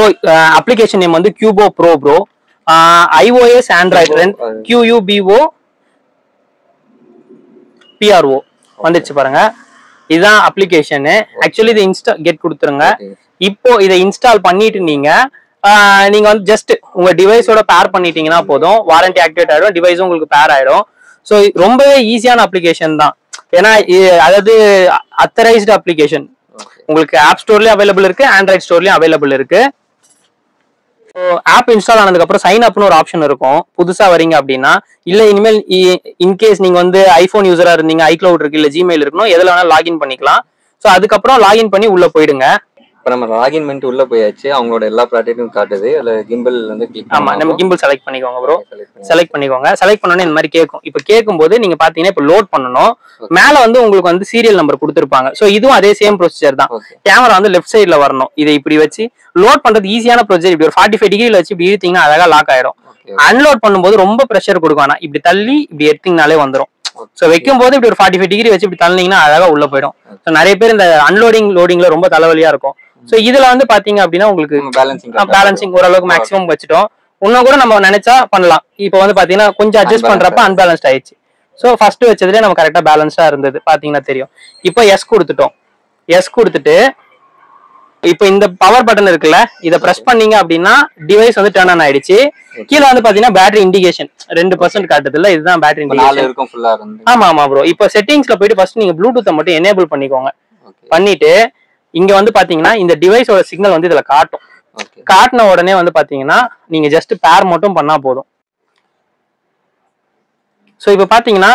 Application name வந்து Qubo pro pro iOS android ரெண்டு அது- கியூயூபிஓ பிஆர்ஓ வந்துச்சு பாருங்க இதுதான் அப்ளிகேஷனு ஆக்சுவலி இது இன்ஸ்டா கெட் கொடுத்துருங்க Okay. இப்போ இதை இன்ஸ்டால் பண்ணிட்டு நீங்க ஆஹ், நீங்க வந்து ஜஸ்ட் உங்க டிவைஸோட பேர் பண்ணிட்டீங்கன்னா போதும் வாரண்டி ஆக்டிவேட் ஆயிடும் டிவைஸும் உங்களுக்கு பேர் ஆயிடும் ஸோ ரொம்பவே ஈஸியான அப்ளிகேஷன் தான் ஏன்னா இ- அதாவது அத்தரைஸ்டு அப்ளிகேஷன் Okay. உங்களுக்கு ஆப் ஸ்டோர்லயும் அவைலபிள் இருக்கு ஆண்ட்ராய்ட் ஸ்டோர்லயும் அவைலபிள் இருக்கு ஆப் இன்ஸ்டால் ஆனதுக்கு அப்புறம் சைன் அப்னு ஒரு ஆப்ஷன் இருக்கும் புதுசா வரீங்க அப்படின்னா இல்ல இனிமேல் இன்கேஸ் நீங்க வந்து ஐபோன் யூசரா இருந்தீங்க ஐக்ளவுட் இருக்கு இல்ல ஜிமெயில் இருக்கணும் எதுல வேணா லாகின் பண்ணிக்கலாம் ஸோ அதுக்கப்புறம் லாகின் பண்ணி உள்ள போயிடுங்க இப்ப நம்ம லாகின் பண்ணிட்டு உள்ள போயாச்சு அவங்களோட எல்லா ப்ராடக்ட்டும் காட்டுது அதுல கிம்பிள் வந்து கிளிக் ஆமா நம்ம கிம்பிள் செலக்ட் பண்ணிக்கோங்க ப்ரோ செலக்ட் செலக்ட் பண்ணிக்கோங்க செலக்ட் பண்ணோன்னே இந்த மாதிரி கேட்கும் இப்போ கேட்கும்போது நீங்க பாத்தீங்கன்னா இப்போ லோட் பண்ணணும் மேல வந்து உங்களுக்கு வந்து சீரியல் நம்பர் கொடுத்துருப்பாங்க ஸோ இதுவும் அதே சேம் ப்ரொசீஜர் தான் ஓகே கேமரா வந்து லெஃப்ட் சைடுல வரணும் இதை இப்படி வச்சு லோட் பண்றது ஈஸியான ப்ரொசீஜர் இப்படி ஒரு ஃபார்ட்டி ஃபைவ் டிகிரில வச்சு இப்படி இழுத்தீங்கன்னா அழகா லாக் ஆயிடும் ஓகே அன்லோட் பண்ணும்போது ரொம்ப ப்ரெஷர் கொடுக்கும் ஆனா இப்படி தள்ளி இப்படி எடுத்தீங்கனாலே வந்துடும் ஸோ வைக்கும் போது இப்படி ஒரு ஃபார்ட்டி ஃபைவ் டிகிரி வச்சு இப்படி தள்ளினீங்கன்னா அழகா உள்ள போயிடும் ஸோ நிறைய பேர் இந்த அன்லோடிங் லோடிங்ல ரொம்ப தலைவலியா இருக்கும் ஸோ இதுல வந்து பாத்தீங்க அப்படின்னா உங்களுக்கு பேலன்சிங் பேலன்சிங் ஓரளவுக்கு மேக்ஸிமம் வச்சுட்டோம் இன்னும் கூட நம்ம நினைச்சா பண்ணலாம் இப்போ வந்து பாத்தீங்கன்னா கொஞ்சம் அட்ஜஸ்ட் பண்றப்ப அன்பேலன்ஸ்ட் ஆயிடுச்சு ஸோ ஃபர்ஸ்ட் வச்சதுலேயே நம்ம கரெக்டா பேலன்ஸா இருந்தது பாத்தீங்கன்னா தெரியும் இப்போ எஸ் கொடுத்துட்டோம் எஸ் கொடுத்துட்டு இப்போ இந்த பவர் பட்டன் இருக்குல்ல இதை பிரஸ் பண்ணீங்க அப்படின்னா டிவைஸ் வந்து டர்ன் ஆன் ஆயிடுச்சு கீழே வந்து பாத்தீங்கன்னா பேட்டரி இண்டிகேஷன் ரெண்டு பர்சன்ட் காட்டுது இல்ல இதுதான் பேட்டரி நாலு இண்டிகேஷன் இருக்கும் ஃபுல்லா இருந்து ஆமா ஆமா ப்ரோ இப்போ செட்டிங்ஸ்ல போயிட்டு ஃபர்ஸ்ட் நீங்க ப்ளூடூத்தை மட்டும் எனேபிள் பண்ணிக்கோங்க ஓகே பண்ணிட்டு இங்க வந்து பாத்தீங்கன்னா இந்த டிவைஸோட சிக்னல் வந்து இதுல காட்டும் ஓகே காட்டின உடனே வந்து பாத்தீங்கன்னா நீங்க ஜஸ்ட் பேர் மட்டும் பண்ணா போதும் ஸோ இப்போ பாத்தீங்கன்னா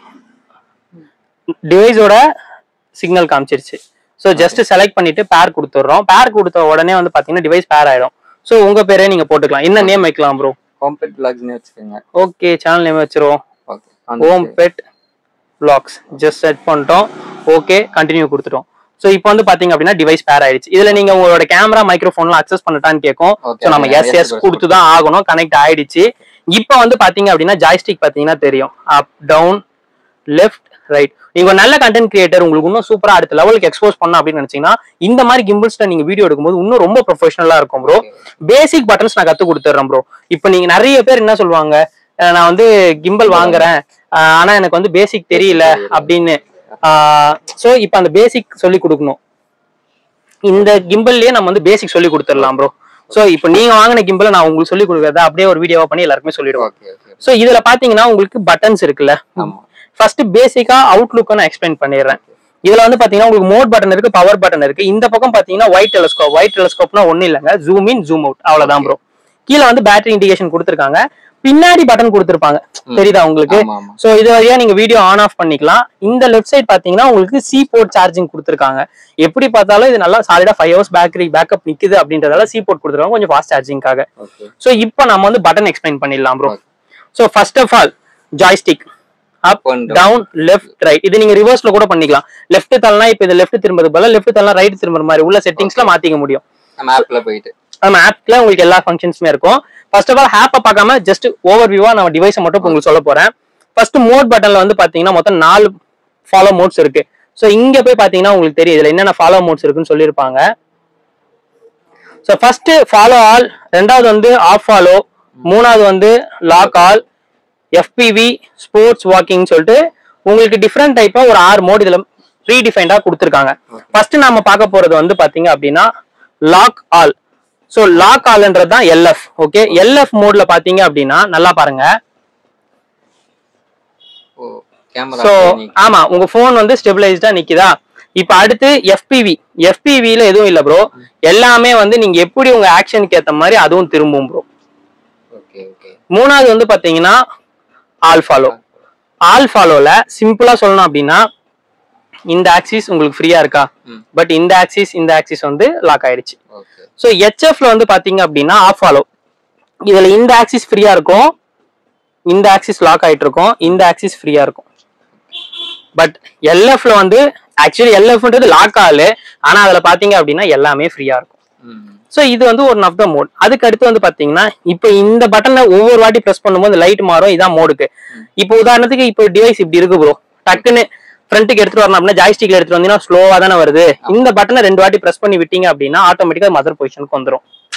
டிவைஸோட சிக்னல் காமிச்சிருச்சு ஸோ ஜஸ்ட் செலக்ட் பண்ணிட்டு பேர் கொடுத்துட்றோம் பேர் கொடுத்த உடனே வந்து பாத்தீங்கன்னா டிவைஸ் பேர் ஆயிடும் ஸோ உங்க பேரே நீங்க போட்டுக்கலாம் என்ன நேம் வைக்கலாம் ப்ரோ ஹோம்பெட் பிளாக்ஸ்னே வச்சுக்கோங்க ஓகே சேனல் நேம் வச்சிருவோம் okay home bed blocks just set பண்ணிட்டோம் ஓகே கண்டினியூ கொடுத்துட்டோம் ஸோ இப்போ வந்து பாத்தீங்க அப்படின்னா டிவைஸ் பேர் ஆயிடுச்சு இதுல நீங்க உங்களோட கேமரா மைக்ரோஃபோன்லாம் அக்சஸ் பண்ணட்டான்னு கேட்கும் Okay, ஸோ நம்ம okay, yes yes, yes yes, கொடுத்து தான் ஆகணும் கனெக்ட் ஆயிடுச்சு இப்போ வந்து பாத்தீங்க அப்படின்னா ஜாய்ஸ்டிக் பாத்தீங்கன்னா தெரியும் அப் டவுன் லெஃப்ட் ரைட் நீங்க ஒரு நல்ல கண்டென்ட் கிரியேட்டர் உங்களுக்கு இன்னும் சூப்பரா அடுத்த லெவலுக்கு எக்ஸ்போஸ் பண்ணணும் அப்படின்னு நினைச்சீங்கன்னா இந்த மாதிரி கிம்பிள்ஸ்ல நீங்க வீடியோ எடுக்கும்போது இன்னும் ரொம்ப ப்ரொஃபஷனலா இருக்கும் ப்ரோ பேசிக் பட்டன்ஸ் நான் கத்து கொடுத்துட்றேன் ப்ரோ இப்போ நீங்க நிறைய பேர் என்ன சொல்லுவாங்க அஹ் நான் வந்து கிம்பல் வாங்குறேன் அஹ் ஆனா எனக்கு வந்து பேசிக் தெரியல அப்படின்னு சோ இப்போ அந்த பேசிக் சொல்லி கொடுக்கணும் இந்த கிம்பல்லையே நம்ம வந்து பேசிக் சொல்லி கொடுத்துடலாம் ப்ரோ சோ இப்போ நீங்க வாங்கின கிம்பல் நான் உங்களுக்கு சொல்லி கொடுக்கறத அப்படியே ஒரு வீடியோவா பண்ணி எல்லாருக்குமே சொல்லிடுவோம் ஓகே ஓகே சோ இதுல பாத்தீங்கன்னா உங்களுக்கு பட்டன்ஸ் இருக்குல்ல ஆமா ஃபர்ஸ்ட் பேசிக்கா அவுட்லுக்க நான் எக்ஸ்பிளைன் பண்ணிடுறேன் இதுல வந்து பாத்தீங்கன்னா உங்களுக்கு மோட் பட்டன் இருக்கு பவர் பட்டன் இருக்கு இந்த பக்கம் பாத்தீங்கன்னா ஒயிட் டெலஸ்கோப் ஒயிட் டெலஸ்கோப்னா ஒண்ணு இல்லைங்க ஜூம் இன் ஜூம் அவுட் அவ்வளவுதான் ப்ரோ கீழே வந்து பேட்டரி இண்டிகேஷன் கொடுத்துருக்காங்க பின்னாடி பட்டன் கொடுத்துருப்பாங்க தெரியுதா உங்களுக்கு ஆமா ஆமா சோ இது வழியா நீங்க வீடியோ ஆன் ஆஃப் பண்ணிக்கலாம் இந்த லெஃப்ட் சைடு பாத்தீங்கன்னா உங்களுக்கு சி போர்ட் சார்ஜிங் கொடுத்துருக்காங்க எப்படி பார்த்தாலும் இது நல்லா சாலிடா ஃபைவ் ஹவர்ஸ் பேட்டரி பேக்கப் நிக்குது அப்படின்றதால சி போர்ட் கொடுத்துருக்காங்க கொஞ்சம் ஃபாஸ்ட் சார்ஜிங்காக ஓகே சோ இப்போ நம்ம வந்து பட்டன் எக்ஸ்பிளைன் பண்ணிடலாம் bro Okay. So first of all joystick up Up and down. Down left right இது நீங்க ரிவர்ஸ்ல கூட பண்ணிக்கலாம் லெஃப்ட் தள்ளனா இப்போ இது லெஃப்ட் திரும்புறது போல லெஃப்ட் தள்ளனா ரைட் திரும்புற மாதிரி உள்ள செட்டிங்ஸ்ல மாத்திக்க முடியும் நம்ம ஆப்ல போயிட்டு நம்ம ஆப்ல உங்களுக்கு எல்லா ஃபங்க்ஷன்ஸுமே இருக்கும் ஃபர்ஸ்ட் ஆஃப் ஆல் ஆப்பை பார்க்காம ஜஸ்ட் ஓவர் வியூவா நம்ம டிவைஸை மட்டும் இப்ப உங்களுக்கு சொல்ல போறேன் ஃபர்ஸ்ட் மோட் பட்டன்ல வந்து பாத்தீங்கன்னா மொத்தம் நாலு ஃபாலோ மோட்ஸ் இருக்கு ஸோ இங்க போய் பாத்தீங்கன்னா உங்களுக்கு தெரியும் இதுல என்னென்ன ஃபாலோ மோட்ஸ் இருக்குன்னு சொல்லியிருப்பாங்க ஸோ ஃபர்ஸ்ட் ஃபாலோ ஆல் ரெண்டாவது வந்து ஆஃப் ஃபாலோ மூணாவது வந்து lock all F P V sports walking சொல்லிட்டு உங்களுக்கு டிஃப்ரெண்ட் டைப்பா ஒரு ஆறு மோட் இதுல ப்ரீ டிஃபைன்டா கொடுத்துருக்காங்க ஃபர்ஸ்ட் நாம பார்க்க போறது வந்து பாத்தீங்க அப்படின்னா லாக் ஆல் ஸோ லாக் ஆல்ன்றது தான் எல்எஃப் ஓகே எல்எஃப் மோட்ல பாத்தீங்க அப்படின்னா நல்லா பாருங்க ஓ கேமரா ஸோ ஆமா உங்க ஃபோன் வந்து ஸ்டெபிளைஸ்டா நிக்குதா இப்ப அடுத்து எஃபிவி எஃபிவில எதுவும் இல்ல ப்ரோ எல்லாமே வந்து நீங்க எப்படி உங்க ஆக்ஷனுக்கு ஏத்த மாதிரி அதுவும் திரும்பும் ப்ரோ ஓகே ஓகே மூணாவது வந்து பாத்தீங்கன்னா ஆல் ஃபாலோ ஆல் ஃபாலோல சிம்பிளா சொல்லணும் அப்படின்னா இந்த ஆக்சிஸ் உங்களுக்கு ஃப்ரீயா இருக்கா ம். பட் இந்த ஆக்சிஸ் இந்த ஆக்சிஸ் வந்து லாக் ஆயிடுச்சு ஓகே ஸோ ஹெச்எஃப்ல வந்து பாத்தீங்க அப்படின்னா ஆஃப் ஃபாலோ இதுல இந்த ஆக்சிஸ் ஃப்ரீயா இருக்கும் இந்த ஆக்சிஸ் லாக் ஆயிட்டு இருக்கும் இந்த ஆக்சிஸ் ஃப்ரீயா இருக்கும் பட் எல்எஃப்ல வந்து ஆக்சுவலி எல்எஃப்ன்றது லாக் ஆகல ஆனா அதுல பாத்தீங்க அப்படின்னா எல்லாமே ஃப்ரீயா இருக்கும் ம் ஸோ இது வந்து ஒரு ஆஃப் த மோட் அதுக்கு அடுத்து வந்து பாத்தீங்கன்னா இப்போ இந்த பட்டனை ஒவ்வொரு வாட்டி ப்ரெஸ் பண்ணும்போது லைட் மாறும் இதான் மோடுக்கு இப்போ உதாரணத்துக்கு இப்போ டிவைஸ் இப்படி இருக்கு ப்ரோ டக்குன்னு ஃப்ரண்ட்டுக்கு எடுத்துட்டு வரணும் அப்படின்னா ஜாய்ஸ்டிக்ல எடுத்துட்டு வந்தீங்கன்னா ஸ்லோவா தானே வருது இந்த பட்டனை ரெண்டு வாட்டி ப்ரெஸ் பண்ணி விட்டீங்க அப்படின்னா ஆட்டோமேட்டிக்கா மதர் பொசிஷனுக்கு வந்துரும்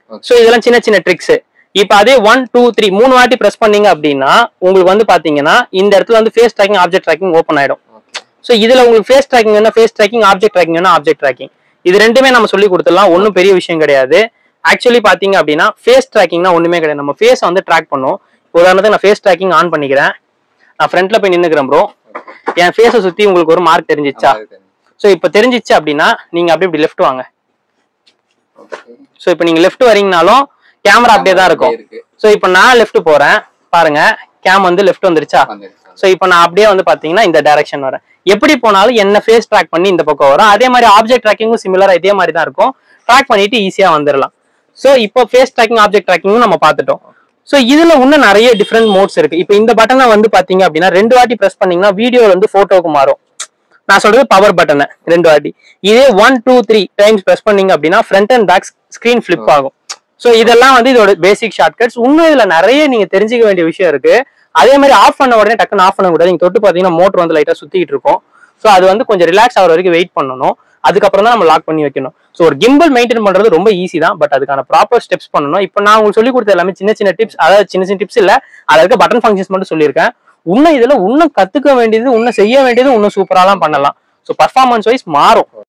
Okay. ஸோ இதெல்லாம் சின்ன சின்ன ட்ரிக்ஸ் இப்போ அதே ஒன் டூ த்ரீ மூணு வாட்டி ப்ரெஸ் பண்ணீங்க அப்படின்னா உங்களுக்கு வந்து பாத்தீங்கன்னா இந்த இடத்துல வந்து face tracking object tracking open ஆயிடும் ஓகே ஸோ இதுல உங்களுக்கு ஃபேஸ் ட்ராக்கிங் வேணும் ஃபேஸ் ட்ராக்கிங் ஆப்ஜெக்ட் ட்ராக்கிங் வேணும் ஆப்ஜெக்ட் ட்ராக்கிங் இது ரெண்டுமே நம்ம சொல்லி கொடுத்துடலாம் ஒன்றும் பெரிய விஷயம் கிடையாது ஆக்சுவலி பாத்தீங்க அப்படின்னா ஃபேஸ் ட்ராக்கிங்னா ஒண்ணுமே கிடையாது நம்ம ஃபேஸை வந்து ட்ராக் பண்ணும் உதாரணத்துக்கு நான் ஃபேஸ் ட்ராக்கிங் ஆன் பண்ணிக்கிறேன் நான் ஃப்ரண்ட்ல போய் நின்னுக்கிறேன் ப்ரோ என் ஃபேஸை சுத்தி உங்களுக்கு ஒரு மார்க் தெரிஞ்சிச்சா ஸோ இப்போ தெரிஞ்சிச்சு அப்படின்னா நீங்க அப்படியே இப்படி லெஃப்ட் வாங்க ஓகே ஸோ இப்போ நீங்க லெஃப்ட் வரீங்கனாலும் கேமரா அப்படியே தான் இருக்கும் இருக்கு ஸோ இப்போ நான் லெஃப்ட் போறேன் பாருங்க கேம் வந்து லெஃப்ட் வந்துருச்சா வந்துருச்சு. ஸோ இப்போ நான் அப்படியே வந்து பாத்தீங்கன்னா இந்த டைரக்ஷன் வரேன் எப்படி போனாலும் என்ன ஃபேஸ் ட்ராக் பண்ணி இந்த பக்கம் வரும் அதே மாதிரி ஆப்ஜெக்ட் ட்ராக்கிங்கும் சிமிலரா இதே மாதிரி தான் இருக்கும் ட்ராக் பண்ணிட்டு ஈஸியா வந்துடலாம் ஸோ இப்போ ஃபேஸ் ட்ராக்கிங் ஆப்ஜெக்ட் ட்ராக்கிங்கும் நம்ம பார்த்துட்டோம் ஸோ இதுல இன்னும் நிறைய டிஃப்ரெண்ட் மோட்ஸ் இருக்கு இப்போ இந்த பட்டனை வந்து பாத்தீங்க அப்படின்னா ரெண்டு வாட்டி பிரஸ் பண்ணீங்கன்னா வீடியோ வந்து போட்டோக்கு மாறும் நான் சொல்றது பவர் பட்டனை ரெண்டு வாட்டி இதே one two three times press பண்ணீங்க அப்படின்னா front and back screen flip ஆகும் ஸோ இதெல்லாம் வந்து இதோட பேசிக் ஷார்ட்கட்ஸ் இன்னும் இதுல நிறைய நீங்க தெரிஞ்சுக்க வேண்டிய விஷயம் இருக்கு அதே மாதிரி ஆஃப் பண்ண உடனே டக்குன்னு ஆஃப் பண்ண கூடாது நீங்க தொட்டு பாத்தீங்கன்னா மோட்டர் வந்து லைட்டா சுத்திட்டு இருக்கும் ஸோ அது வந்து கொஞ்சம் ரிலாக்ஸ் ஆகிற வரைக்கும் வெயிட் பண்ணணும் அதுக்கப்புறம் தான் நம்ம லாக் பண்ணி வைக்கணும் ஸோ ஒரு கிம்பிள் மெயின்டைன் பண்றது ரொம்ப ஈஸி தான் பட் அதுக்கான ப்ராப்பர் ஸ்டெப்ஸ் பண்ணணும் இப்போ நான் உங்களுக்கு சொல்லி கொடுத்த எல்லாமே சின்ன சின்ன டிப்ஸ் அதாவது சின்ன சின்ன டிப்ஸ் இல்ல அதுல இருக்க பட்டன் ஃபங்க்ஷன்ஸ் மட்டும் சொல்லியிருக்கேன் இன்னும் இதுல இன்னும் கத்துக்க வேண்டியது இன்னும் செய்ய வேண்டியது இன்னும் சூப்பராலாம் பண்ணலாம் ஸோ பர்ஃபார்மன்ஸ் வைஸ் மாறும்